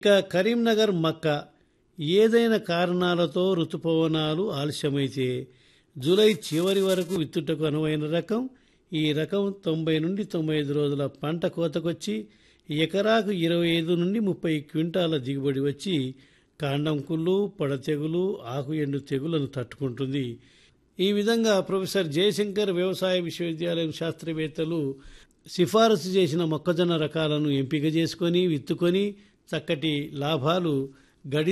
ఇక కరీంనగర్ మక్క ఏదైనా కారణాలతో ఋతుపవనాలు ఆలస్యమైతే జూలై చివరి వరకు విత్తుటకు అనువైన రకం ఈ రకం తొంభై నుండి తొంభై ఐదు రోజుల పంట కోతకొచ్చి ఎకరాకు ఇరవై ఐదు నుండి ముప్పై క్వింటాల దిగుబడి వచ్చి కాండం కుళ్ళు పొడ తెగులు ఆకు ఎండు తెగులను తట్టుకుంటుంది ఈ విధంగా ప్రొఫెసర్ జయశంకర్ వ్యవసాయ విశ్వవిద్యాలయం శాస్త్రవేత్తలు సిఫారసు చేసిన మొక్కజొన్న రకాలను ఎంపిక చేసుకొని విత్తుకొని చక్కటి లాభాలు గడి